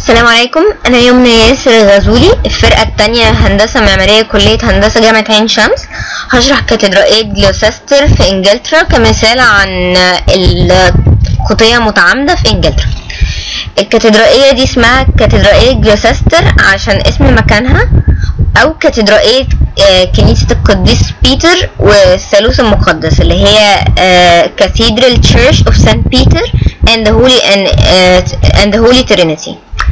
السلام عليكم انا يمنى ياسر الغزولي الفرقة التانية هندسة معمارية كلية هندسة جامعة عين شمس هشرح كاتدرائية جلوساستر في انجلترا كمثال عن القطية متعامدة في انجلترا الكاتدرائية دي اسمها كاتدرائية جلوساستر عشان اسم مكانها او كاتدرائية آه، كنيسة القديس بيتر والثالوث المقدس اللي هي آه، Cathedral Church of St. Peter and the Holy and, آه، and the Holy Trinity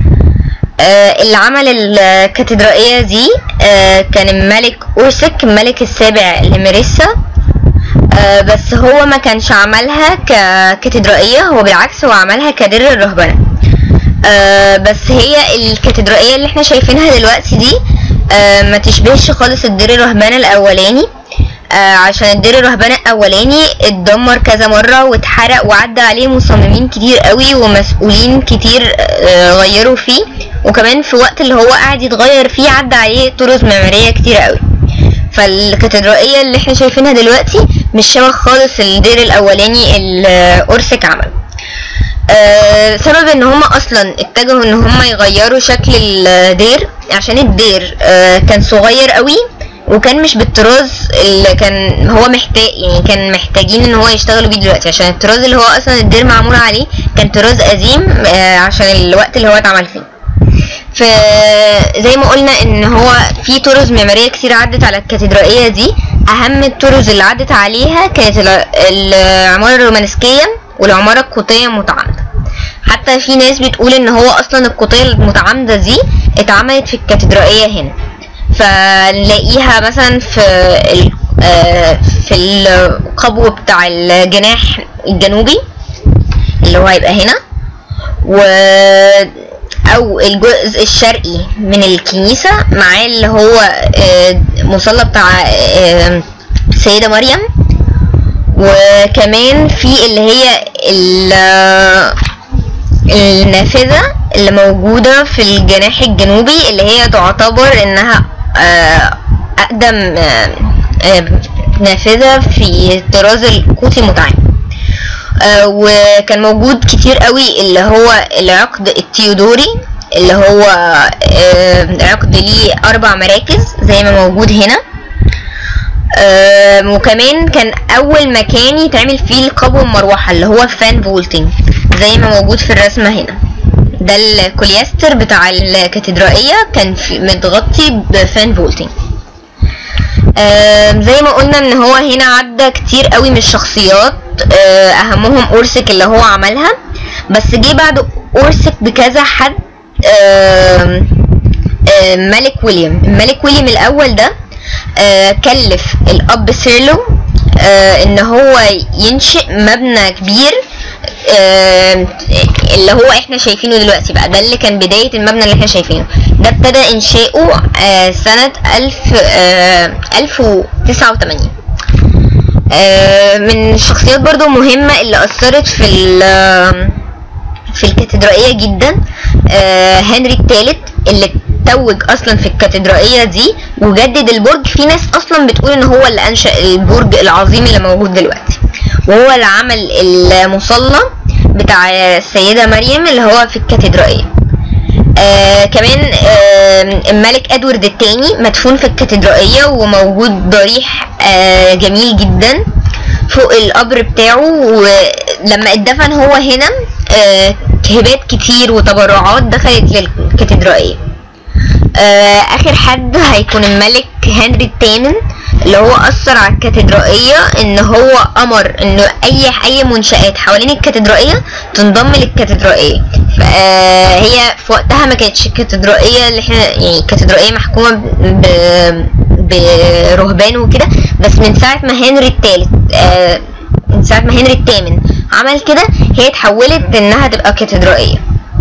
آه، اللي عمل الكاتدرائية دي آه، كان الملك أورسك الملك السابع لميريسا آه، بس هو ما كانش عملها ككاتدرائية هو بالعكس هو عملها كدير الرهبنة آه، بس هي الكاتدرائية اللي احنا شايفينها دلوقتي دي آه، ما تشبهش خالص الدير الرهبنة الأولاني آه، عشان الدير الرهبنة الأولاني اتدمر كذا مرة واتحرق وعدى عليه مصممين كتير قوي ومسؤولين كتير آه، غيروا فيه وكمان في وقت اللي هو قاعد يتغير فيه عدى عليه طرز معمارية كتير قوي فالكاتدرائية اللي احنا شايفينها دلوقتي مش شبه خالص الدير الأولاني اللي أورسك عمله آه، سبب ان هم اصلا اتجهوا ان هم يغيروا شكل الدير عشان الدير آه، كان صغير قوي وكان مش بالطراز اللي كان هو محتاج يعني كان محتاجين ان هو يشتغلوا بيه دلوقتي عشان الطراز اللي هو اصلا الدير معمول عليه كان طراز قديم آه، عشان الوقت اللي هو اتعمل فيه فزي ما قلنا ان هو في طرز معماريه كتير عدت على الكاتدرائيه دي اهم الطرز اللي عدت عليها كانت الع- العماره الرومانسكيه والعماره القوطيه المتعامده حتى في ناس بتقول ان هو اصلا القوطيه المتعامده دي اتعملت في الكاتدرائيه هنا فنلاقيها مثلا في ال- آه، في القبو بتاع الجناح الجنوبي اللي هو هيبقى هنا و او الجزء الشرقي من الكنيسة مع اللي هو آه، مصلى بتاع آه، السيدة مريم وكمان في اللي هي ال- النافذة اللي موجودة في الجناح الجنوبي اللي هي تعتبر انها آه، اقدم آه، آه، نافذة في الطراز القوطي المتعامد آه، وكان موجود كتير قوي اللي هو العقد التيودوري اللي هو آه، عقد ليه اربع مراكز زي ما موجود هنا آه، وكمان كان اول مكان يتعمل فيه القبو المروحه اللي هو فان فولتنج زي ما موجود في الرسمه هنا ده الكوليستر بتاع الكاتدرائيه كان في متغطي بفان فولتنج آم، زي ما قلنا ان هو هنا عدى كتير قوي من الشخصيات آه، اهمهم اورسك اللي هو عملها بس جه بعد اورسك بكذا حد آم، آم، ملك ويليام الملك ويليام الاول ده آه، كلف الاب سيرلو آه، ان هو ينشئ مبنى كبير آه، اللي هو احنا شايفينه دلوقتي بقى ده اللي كان بداية المبنى اللي احنا شايفينه ده ابتدى انشاؤه آه، سنة الف آه، الف وتسعة وتمانين آه، من الشخصيات برضو مهمة اللي أثرت في ال- في الكاتدرائية جدا آه، هنري الثالث اللي توج اصلا في الكاتدرائية دي وجدد البرج في ناس اصلا بتقول ان هو اللي انشأ البرج العظيم اللي موجود دلوقتي وهو اللي عمل المصلى بتاع السيدة مريم اللي هو في الكاتدرائية آه كمان آه الملك ادوارد الثاني مدفون في الكاتدرائية وموجود ضريح آه جميل جدا فوق القبر بتاعه ولما اتدفن هو هنا آه هبات كتير وتبرعات دخلت للكاتدرائية آه اخر حد هيكون الملك هنري الثامن اللي هو اثر على الكاتدرائيه ان هو امر انه اي اي منشات حوالين الكاتدرائيه تنضم للكاتدرائيه آه هي في وقتها ما كانتش الكاتدرائيه اللي احنا يعني الكاتدرائيه محكومه ب برهبان وكده بس من ساعه ما هنري الثالث آه من ساعه ما هنري الثامن عمل كده هي اتحولت انها تبقى كاتدرائيه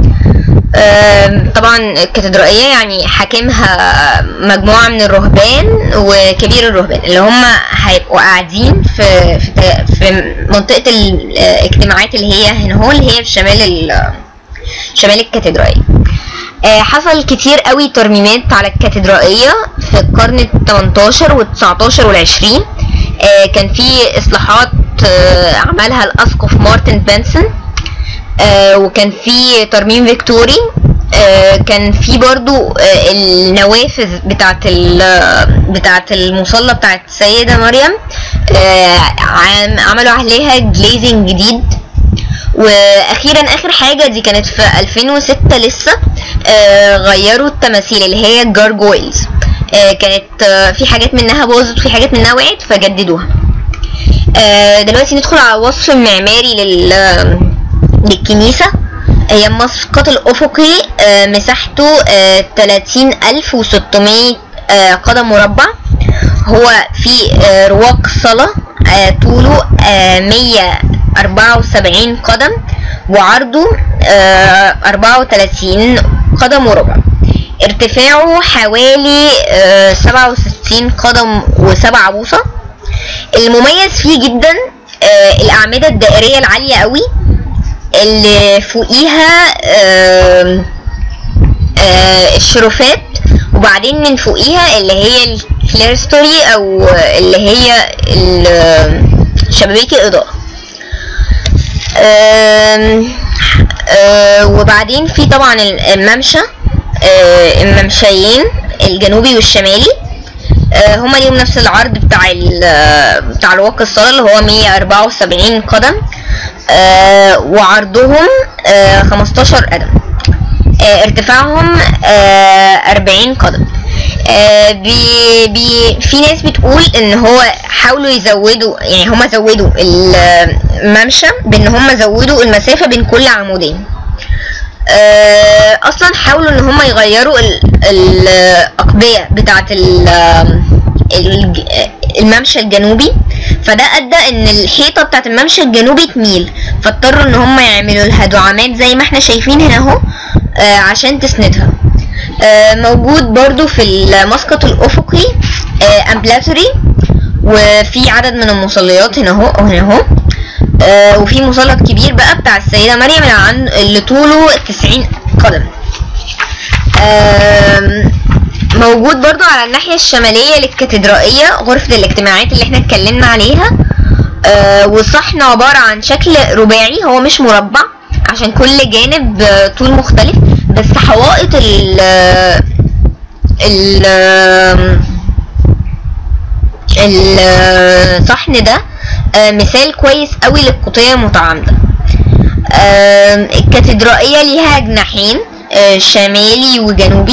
آم، طبعا الكاتدرائية يعني حاكمها مجموعة من الرهبان وكبير الرهبان اللي هم هيبقوا قاعدين في في, ت- في منطقة الاجتماعات اللي هي هنا هو اللي هي في شمال ال- شمال الكاتدرائية آه، حصل كتير قوي ترميمات على الكاتدرائية في القرن ال 18 وال 19 وال 20 آه، كان في اصلاحات آه، عملها الاسقف مارتن بنسون آه، وكان في ترميم فيكتوري آه، كان في برضو آه، النوافذ بتاعت ال- بتاعت المصلى بتاعت السيدة مريم آه، عم- عملوا عليها جليزنج جديد واخيرا اخر حاجه دي كانت في 2006 لسه آه غيروا التماثيل اللي هي الجارجويلز آه كانت آه في حاجات منها باظت وفي حاجات منها وقعت فجددوها آه دلوقتي ندخل على الوصف المعماري لل للكنيسة هي المسقط الأفقي آه مساحته آه 30600 آه قدم مربع هو في آه رواق صلاة آه طوله آه 174 قدم وعرضه آه 34 قدم وربع ارتفاعه حوالي آه 67 قدم وسبعة بوصة المميز فيه جدا آه الأعمدة الدائرية العالية قوي اللي فوقيها آه آه الشرفات وبعدين من فوقيها اللي هي الفلير ستوري او اللي هي ال- شبابيك الاضاءة آم، آه، وبعدين في طبعا الممشى آه، الممشيين الجنوبي والشمالي آه، هما ليهم نفس العرض بتاع ال- بتاع الواقي الصالة اللي هو 174 قدم آه، وعرضهم آه، 15 قدم آه، ارتفاعهم آه، 40 قدم آه، بي بي في ناس بتقول ان هو حاولوا يزودوا يعني هما زودوا الممشى بان هما زودوا المسافة بين كل عمودين آه، اصلا حاولوا ان هم يغيروا ال- الاقبيه بتاعه ال- الج- الممشى الجنوبي فده ادى ان الحيطه بتاعه الممشى الجنوبي تميل فاضطروا ان هم يعملوا لها دعامات زي ما احنا شايفين هنا اهو آه، عشان تسندها آه، موجود برضو في المسقط الافقي امبلاتوري وفي عدد من المصليات هنا اهو أو هنا اهو آه، وفي مصلى كبير بقى بتاع السيدة مريم اللي, عن... اللي طوله 90 قدم آم، موجود برضو على الناحية الشمالية للكاتدرائية غرفة الاجتماعات اللي احنا اتكلمنا عليها آه، والصحن عبارة عن شكل رباعي هو مش مربع عشان كل جانب آه، طول مختلف بس حوائط ال ال الصحن ده آه، مثال كويس قوي للقطية المتعامدة آم، الكاتدرائية ليها جناحين آه، شمالي وجنوبي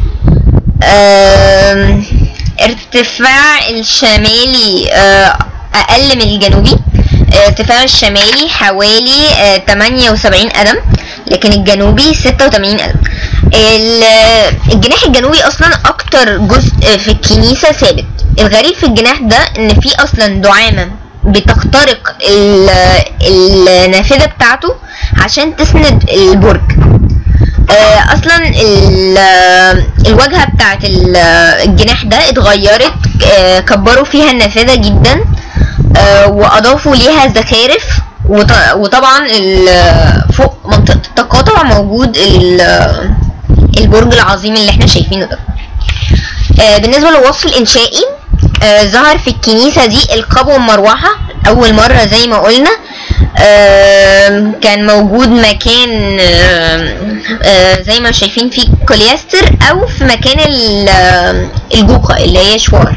آم، ارتفاع الشمالي آه، أقل من الجنوبي آه، ارتفاع الشمالي حوالي آه، 78 قدم لكن الجنوبي 86 قدم ال- الجناح الجنوبي اصلا اكتر جزء في الكنيسة ثابت الغريب في الجناح ده ان في اصلا دعامة بتخترق ال- النافذة بتاعته عشان تسند البرج آه، اصلا ال- الواجهه بتاعت ال- الجناح ده اتغيرت آه، كبروا فيها النافذه جدا آه، واضافوا ليها زخارف وط- وطبعا ال- فوق منطقه التقاطع موجود ال- البرج العظيم اللي احنا شايفينه ده آه، بالنسبه للوصف الانشائي آه، ظهر في الكنيسه دي القبو والمروحه اول مره زي ما قلنا آم، كان موجود مكان آم، آه، زي ما شايفين في كوليستر او في مكان ال- آم، الجوقة اللي هي شوار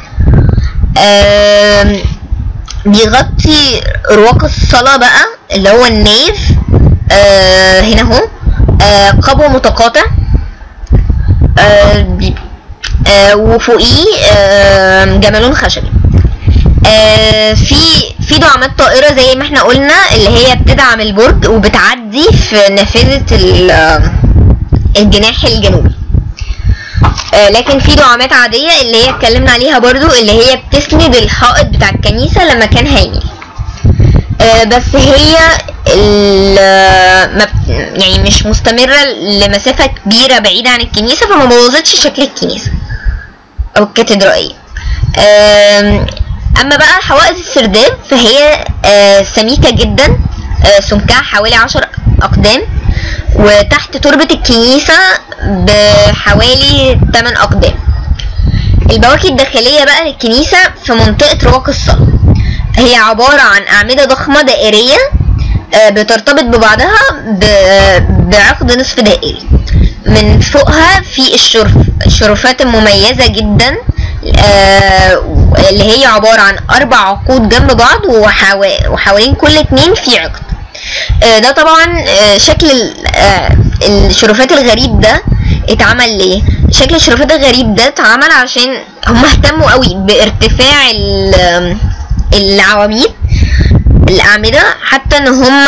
آم، بيغطي رواق الصلاة بقى اللي هو النيف آه، هنا اهو آه، قبو متقاطع آه، بي- آه، وفوقيه آه، جمالون خشبي آه، في في دعامات طائرة زي ما احنا قلنا اللي هي بتدعم البرج وبتعدي في نافذة ال- آه، الجناح الجنوبي آه، لكن في دعامات عادية اللي هي اتكلمنا عليها برضو اللي هي بتسند الحائط بتاع الكنيسة لما كان هيميل آه، بس هي ال- ما بت- يعني مش مستمرة لمسافة كبيرة بعيدة عن الكنيسة فما بوظتش شكل الكنيسة أو الكاتدرائية آم، أما بقى حوائط السرداب فهي آه، سميكة جدا آه، سمكها حوالي عشر أقدام وتحت تربة الكنيسة بحوالي 8 أقدام البواكي الداخلية بقى للكنيسة في منطقة رواق الصلاة هي عبارة عن أعمدة ضخمة دائرية آه، بترتبط ببعضها ب- بعقد نصف دائري من فوقها في الشرف الشرفات المميزة جدا آه، اللي هي عبارة عن أربع عقود جنب بعض وحوا- وحوالين كل اتنين في عقد آه، ده طبعا آه، شكل ال- آه، الشرفات الغريب ده اتعمل ليه شكل الشرفات الغريب ده اتعمل عشان هم اهتموا قوي بارتفاع ال- العواميد الأعمدة حتى ان هم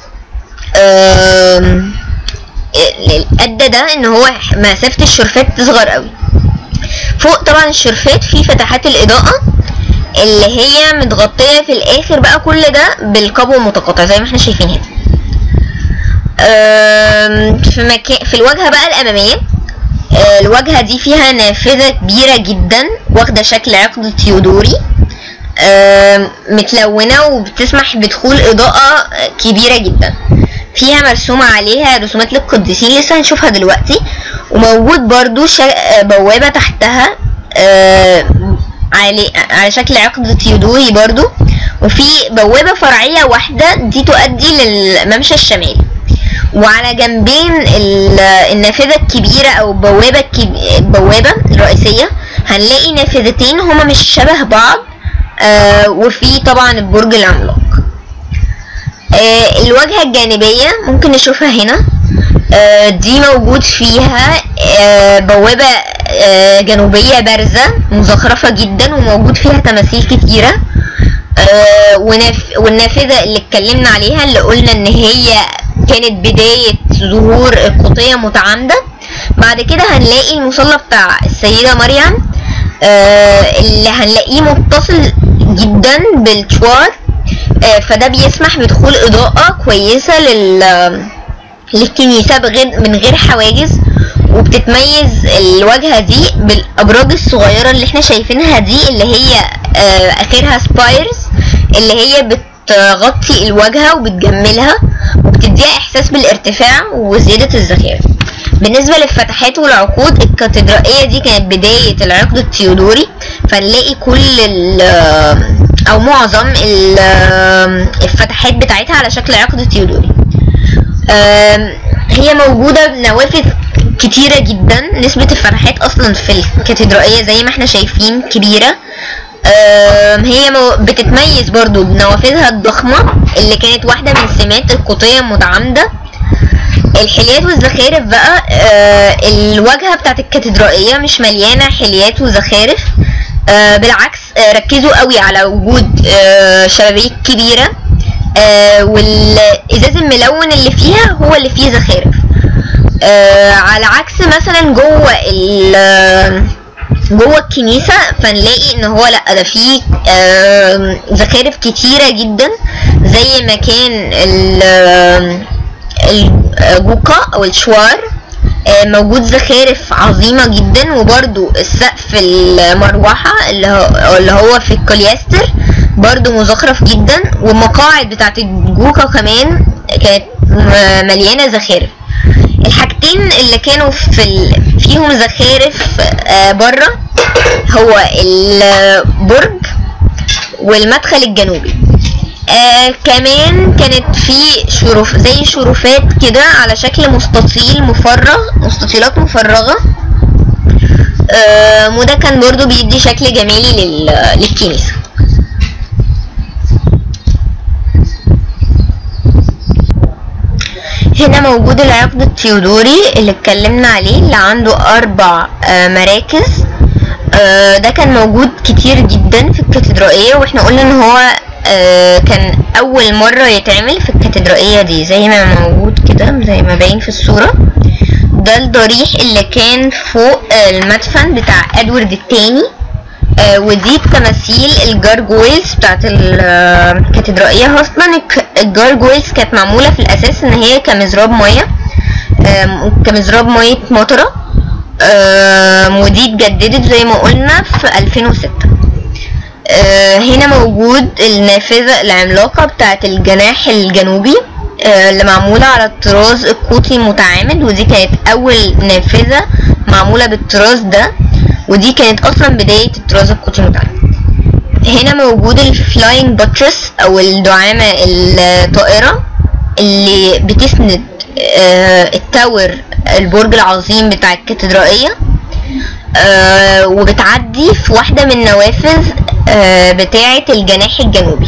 آم، ال- ادى ده ان هو مسافة الشرفات تصغر قوي فوق طبعا الشرفات في فتحات الإضاءة اللي هي متغطية في الآخر بقى كل ده بالقبو المتقاطع زي ما احنا شايفين هنا آم، في مكان في الواجهة بقى الأمامية آه، الواجهة دي فيها نافذة كبيرة جدا واخدة شكل عقد تيودوري آم، متلونة وبتسمح بدخول إضاءة كبيرة جدا فيها مرسومة عليها رسومات للقديسين لسه هنشوفها دلوقتي وموجود برضو شا- بوابة تحتها آه، علي على شكل عقد تيودوري برضو وفي بوابة فرعية واحدة دي تؤدي للممشى الشمالي وعلى جنبين ال- النافذة الكبيرة أو البوابة الكب... البوابة الرئيسية هنلاقي نافذتين هما مش شبه بعض آه وفي طبعا البرج العملاق آه الواجهة الجانبية ممكن نشوفها هنا آه دي موجود فيها آه بوابة آه جنوبية بارزة مزخرفة جدا وموجود فيها تماثيل كتيرة آه وناف- والنافذة اللي اتكلمنا عليها اللي قلنا ان هي كانت بداية ظهور القوطية متعامدة بعد كده هنلاقي المصلى بتاع السيدة مريم آه اللي هنلاقيه متصل جدا بالشوار آه فده بيسمح بدخول إضاءة كويسة لل للكنيسة بغير من غير حواجز وبتتميز الواجهة دي بالأبراج الصغيرة اللي احنا شايفينها دي اللي هي آه آخرها سبايرز اللي هي بتغطي الواجهة وبتجملها وبتديها إحساس بالارتفاع وزيادة الزخارف بالنسبة للفتحات والعقود الكاتدرائية دي كانت بداية العقد التيودوري فنلاقي كل ال أو معظم ال- الفتحات بتاعتها على شكل عقد تيودوري آم، هي موجودة بنوافذ كتيرة جدا نسبة الفتحات أصلا في الكاتدرائية زي ما احنا شايفين كبيرة آم، هي مو- بتتميز برضو بنوافذها الضخمة اللي كانت واحدة من سمات القوطية المتعامدة الحليات والزخارف بقى آه الواجهة بتاعت الكاتدرائية مش مليانة حليات وزخارف آه بالعكس آه ركزوا قوي على وجود آه شبابيك كبيرة آه والإزاز الملون اللي فيها هو اللي فيه زخارف آه على عكس مثلا جوه ال جوه الكنيسة فنلاقي ان هو لا ده فيه آه زخارف كتيرة جدا زي ما كان ال- الجوكا او الشوار آه، موجود زخارف عظيمة جدا وبرده السقف المروحة اللي هو, اللي هو في الكوليستر برضو مزخرف جدا والمقاعد بتاعت الجوكا كمان كانت م- مليانة زخارف الحاجتين اللي كانوا في ال... فيهم زخارف آه بره هو البرج والمدخل الجنوبي آه كمان كانت في شرف زي شرفات كده على شكل مستطيل مفرغ مستطيلات مفرغة آه وده كان برضو بيدي شكل جمالي لل... للكنيسة هنا موجود العقد التيودوري اللي اتكلمنا عليه اللي عنده أربع آه مراكز آه ده كان موجود كتير جدا في الكاتدرائية واحنا قلنا ان هو آه كان أول مرة يتعمل في الكاتدرائية دي زي ما موجود كده زي ما باين في الصورة ده الضريح اللي كان فوق آه، المدفن بتاع ادوارد التاني آه، ودي تماثيل الجارجويلز بتاعت ال- آه، الكاتدرائية اصلا الك- الجارجويلز كانت معمولة في الاساس ان هي كمزراب مية آم، كمزراب مية مطرة آم، ودي اتجددت زي ما قلنا في 2006 آه، هنا موجود النافذة العملاقة بتاعت الجناح الجنوبي آه، اللي معمولة على الطراز القوطي المتعامد ودي كانت أول نافذة معمولة بالطراز ده ودي كانت أصلا بداية الطراز القوطي المتعامد هنا موجود الفلاينج باترس أو الدعامة الطائرة اللي بتسند آه، التاور البرج العظيم بتاع الكاتدرائية آه، وبتعدي في واحدة من النوافذ آه، بتاعة الجناح الجنوبي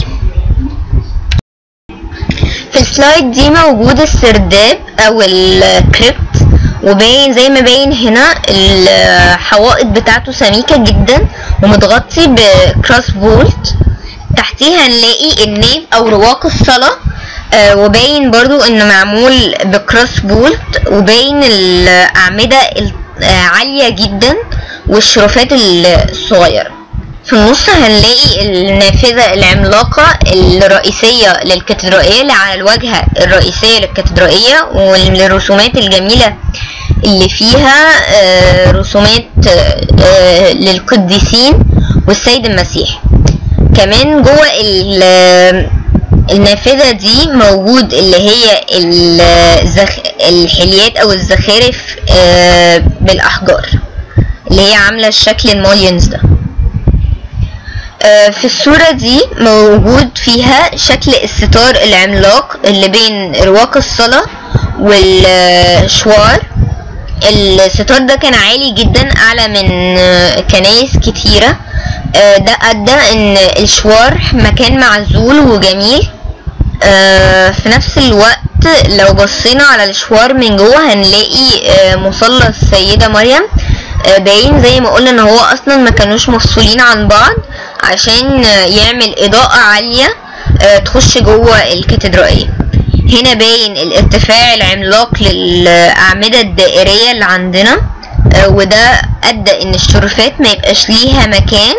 في السلايد دي موجود السرداب او الكريبت وباين زي ما باين هنا الحوائط بتاعته سميكة جدا ومتغطي بكراس فولت تحتيها هنلاقي النيف او رواق الصلاة آه، وباين برضو انه معمول بكراس فولت وباين الاعمدة ال- آه، عالية جدا والشرفات الصغيرة في النص هنلاقي النافذة العملاقة الرئيسية للكاتدرائية اللي على الواجهة الرئيسية للكاتدرائية والرسومات الجميلة اللي فيها آه، رسومات آه، للقديسين والسيد المسيح كمان جوه ال- النافذة دي موجود اللي هي الزخ... الحليات او الزخارف آه، بالاحجار اللي هي عاملة الشكل المولينز ده آه، في الصورة دي موجود فيها شكل الستار العملاق اللي بين رواق الصلاة والشوار الستار ده كان عالي جدا اعلى من آه، كنايس كتيرة آه، ده ادى ان الشوار مكان معزول وجميل آه، في نفس الوقت لو بصينا على الشوار من جوه هنلاقي آه، مصلى السيدة مريم آه، باين زي ما قلنا ان هو اصلا ما كانوش مفصولين عن بعض عشان آه، يعمل اضاءة عالية آه، تخش جوه الكاتدرائية هنا باين الارتفاع العملاق للأعمدة الدائرية اللي عندنا آه، وده ادى ان الشرفات ما يبقاش ليها مكان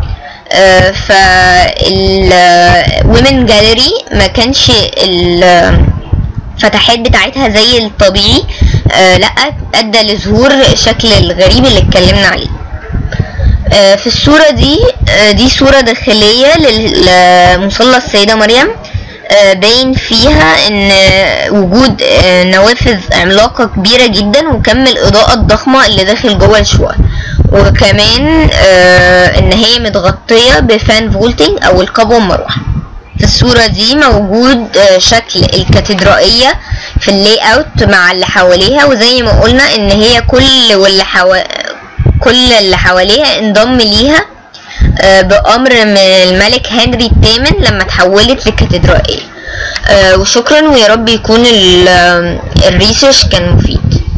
فال جاليري ما كانش الفتحات بتاعتها زي الطبيعي آه، لا ادى لظهور شكل الغريب اللي اتكلمنا عليه آه، في الصورة دي آه، دي صورة داخلية لمصلى السيدة مريم آه، باين فيها ان وجود آه، نوافذ عملاقة كبيرة جدا وكم الإضاءة الضخمة اللي داخل جوه الشوار وكمان آه، ان هي متغطية بفان فولتنج او القبوة المروحة في الصورة دي موجود آه، شكل الكاتدرائية في اللاي اوت مع اللي حواليها وزي ما قلنا ان هي كل واللي حوا... كل اللي حواليها انضم ليها آه، بأمر من الملك هنري الثامن لما تحولت لكاتدرائية آه، وشكرا ويا رب يكون ال- الريسيرش كان مفيد